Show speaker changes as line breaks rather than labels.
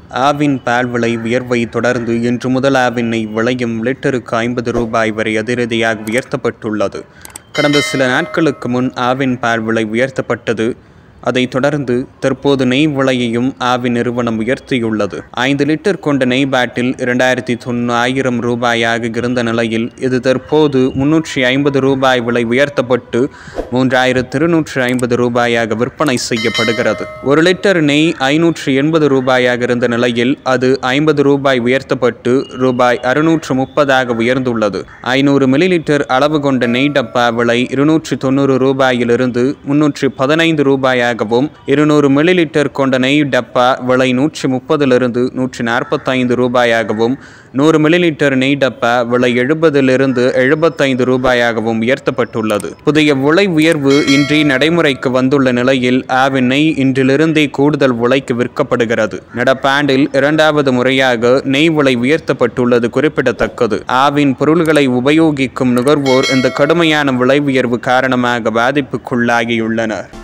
ஆவின் பால் விலை உயர்வை தொடர்ந்து இன்று முதல் ஆவின் நெய் விலையும் லிட்டருக்கு ஐம்பது ரூபாய் வரை அதிரடியாக உயர்த்தப்பட்டுள்ளது கடந்த சில நாட்களுக்கு முன் ஆவின் பால் விலை உயர்த்தப்பட்டது அதைத் தொடர்ந்து தற்போது நெய் விலையையும் ஆவின் நிறுவனம் உயர்த்தியுள்ளது ஐந்து லிட்டர் கொண்ட நெய் பாட்டில் இரண்டாயிரத்தி தொண்ணூறாயிரம் ரூபாயாக இருந்த நிலையில் இது தற்போது முன்னூற்றி ஐம்பது ரூபாய் விலை உயர்த்தப்பட்டு மூன்றாயிரத்து இருநூற்று ஐம்பது ரூபாயாக விற்பனை செய்யப்படுகிறது ஒரு லிட்டர் நெய் ஐநூற்று எண்பது ரூபாயாக இருந்த நிலையில் அது ஐம்பது ரூபாய் உயர்த்தப்பட்டு ரூபாய் அறுநூற்று முப்பதாக உயர்ந்துள்ளது ஐநூறு மில்லிலிட்டர் அளவு கொண்ட நெய் டப்பா விலை இருநூற்று தொண்ணூறு ரூபாயிலிருந்து முன்னூற்று பதினைந்து ரூபாயாகவும் இருநூறு மில்லிலிட்டர் கொண்ட நெய் டப்பா விலை நூற்றி முப்பதிலிருந்து நூற்றி நாற்பத்தைந்து ரூபாயாகவும் நூறு மில்லிலிட்டர் நெய் டப்பா விலை எழுபதிலிருந்து எழுபத்தைந்து ரூபாயாகவும் உயர்த்தப்பட்டுள்ளது புதிய விலை உயர்வு இன்றி நடைமுறைக்கு வந்துள்ள நிலையில் ஆவின் நெய் இன்றிலிருந்தே கூடுதல் விலைக்கு விற்கப்படுகிறது நடப்பாண்டில் இரண்டாவது முறையாக நெய் விலை உயர்த்தப்பட்டுள்ளது குறிப்பிடத்தக்கது ஆவின் பொருள்களை உபயோகிக்கும் நுகர்வோர் இந்த கடுமையான விலை உயர்வு காரணமாக பாதிப்புக்குள்ளாகியுள்ளனர்